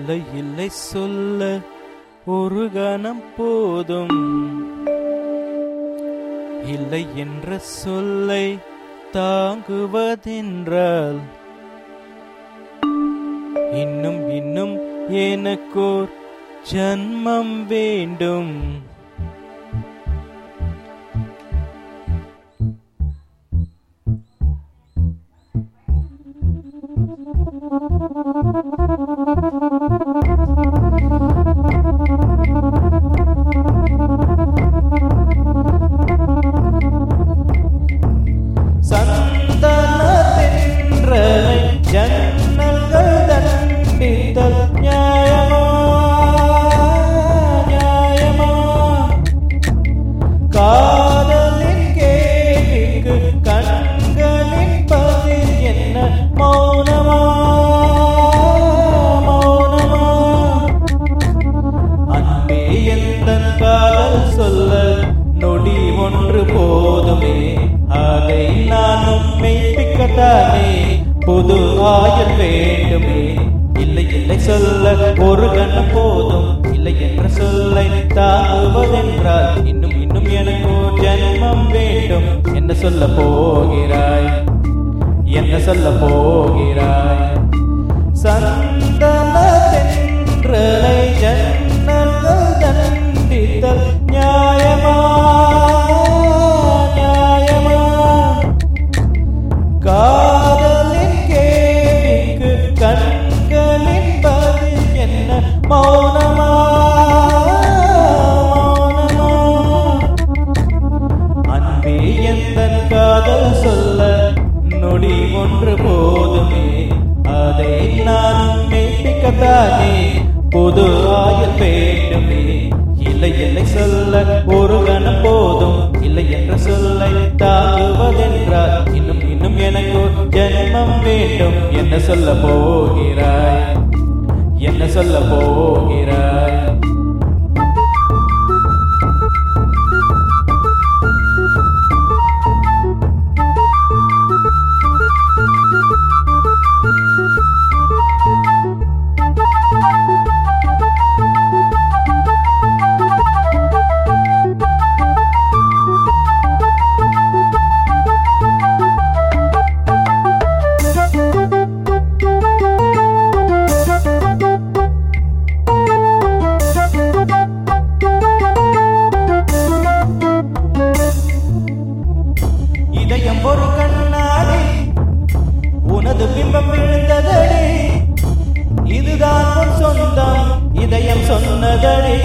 இல்லை இல்லை சொல்ல ஒரு கணம் போதும் இல்லை என்ற சொல்லை தாங்குவதென்றால் இன்னும் இன்னும் எனக்கோர் ஜன்மம் வேண்டும் சந்தனத்தென்றலை ஜன்னல்கள் தண்டித்தல் நியாயமா நியாயமா காதலின் கேள்விக்கு கண்களின் பதில் என்ன மௌனமா மௌனமா அன்பே எந்தன் காதல் சொல்ல நொடி ஒன்று போதுமே அதை நானும் மெய்ப்பிக்கத்தானே புது ஆயுள் வேண்டுமே இல்லை இல்லை சொல்ல ஒரு கண்ணம் போதும் இல்லை என்ற சொல்லை தாங்குவதென்றால் இன்னும் இன்னும் எனக்கு ஒரு ஜன்மம் வேண்டும் என்ன சொல்ல போகிறாய் என்ன சொல்ல போகிறாய் சந்தன தென்றலை ஜன்னல்கள் தண்டித்தல் நியாயமா நியாயமா காதலின் கேள்விக்கு கண்களின் பதில் என்ன மௌனமா மௌனமா அன்பே எந்தன் காதல் சொல்ல நொடி ஒன்று போதுமே அதை நான் மெய்ப்பிக்கத்தானே புது ஆயுள் வேண்டுமே இல்லை இல்லை சொல்ல ஒரு கணம் போதும் இல்லை என்ற சொல்லை தாங்குவதென்றால் இன்னும் இன்னும் எனக்கு ஒரு ஜென்மம் வேண்டும் என்ன சொல்ல போகிறாய் என்ன சொல்ல போகிறாய் இதயம் ஒரு கண்ணாடி உனது பிம்பம் விழுந்ததடி இதுதான் உன் சொந்தம் இதயம் சொன்னதடி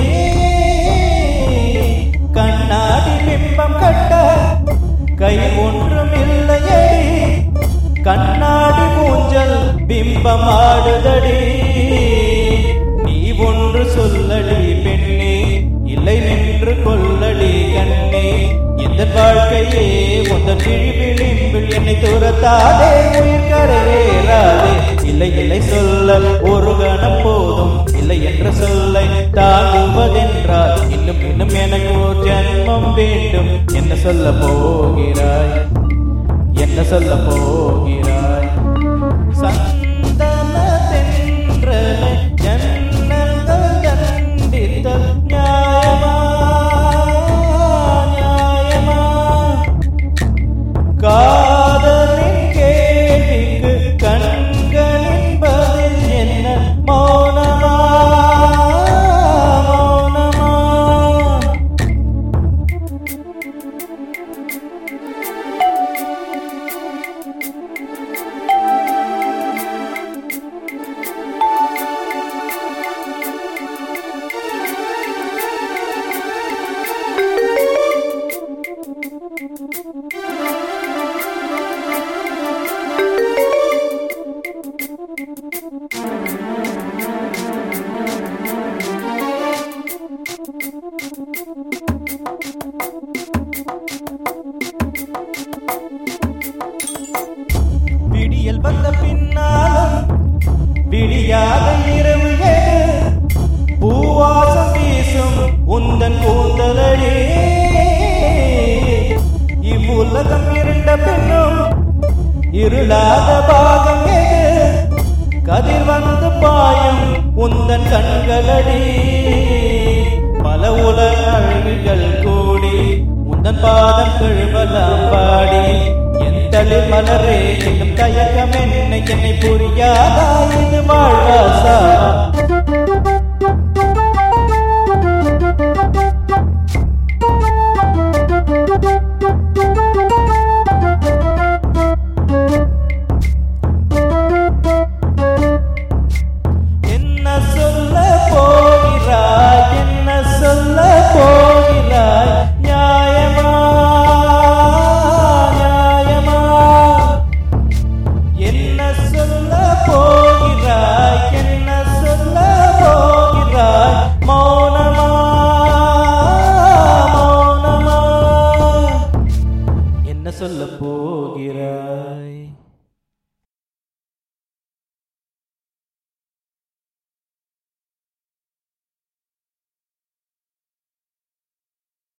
கண்ணாடி பிம்பம் கட்ட கை ஒன்றும் இல்லையடி கண்ணாடி ஊஞ்சல் பிம்பம் ஆடுதடி நீ ஒன்று சொல்லடி பெண்ணே இல்லை நின்று கொள்ளடி கண்ணே எந்த வாழ்க்கையே உந்தன் விழிவிளிம்பில் என்னை துரத்தாதே உயிர் கரையேறாதே இல்லை இல்லை சொல்ல ஒரு கணம் போதும் இல்லை என்ற சொல்லை தாங்குவதென்றால் இன்னும் இன்னும் எனக்கு ஒரு ஜன்மம் வேண்டும் என்ன சொல்ல போகிறாய் என்ன சொல்ல போகிறாய் சந்தன தென்றலை ஜன்னல்கள் தண்டித்தல் நியாயமா நியாயமா காதலின் கேள்விக்கு கண்களின் பதில் என்ன மௌனமா மௌனமா விடியல் வந்த பின்னாலும் விடியாத இரவு எது பூவாசம் வீசும் உந்தன் கூந்தலடி இவ்வுலகம் இருண்ட பின்னும் இருளாத பாகம் எது கதிர் வந்து பாயும் உந்தன் கண்களடி பல உலக அழகுகள் கூடி உந்தன் பாதம் கழுவலாம் பாடி என் தளிர் மலரே இன்னும் தயக்கம் என்ன என்னை புரியாதா இது வாழ்வாசா என்ன சொல்ல போகிறாய் என்ன சொல்ல போகிறாய் நியாயமா நியாயமா என்ன சொல்ல போகிறாய் என்ன சொல்ல போகிறாய் மௌனமா மௌனமா என்ன சொல்ல போகிறாய்